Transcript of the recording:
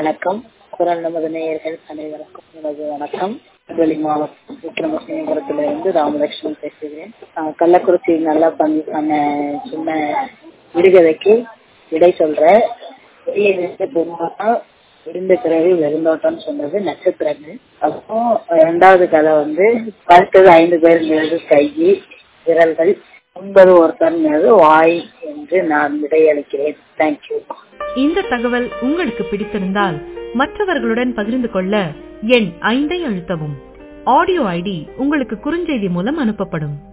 வணக்கம் குரல் நமது நேயர்கள் அனைவருக்கும் எனது வணக்கம் திருநெல்வேலி மாவட்டம் விக்ரமசிங்கபுரத்திலிருந்து ராமலட்சுமி பேசுகிறேன் ஆஹ் கள்ளக்குறிச்சி நல்லா பண்ணி பண்ண சொன்ன விடுகதைக்கு விடை சொல்ற வெளியே இருந்து பெருமாள் விழுந்த பிறகு வெறுந்தோட்டம்னு சொன்னது நட்சத்திரங்கள் அப்புறம் இரண்டாவது கதை வந்து படுத்தது ஐந்து பேருங்கிறது கை விரல்கள் ஒன்பது ஒருத்தருங்கிறது வாய் என்று நான் விடையளிக்கிறேன் தேங்க்யூ இந்த தகவல் உங்களுக்கு பிடித்திருந்தால் மற்றவர்களுடன் பகிர்ந்து கொள்ள எண் ஐந்தை அழுத்தவும் ஆடியோ ஐடி உங்களுக்கு குறுஞ்செய்தி மூலம் அனுப்பப்படும்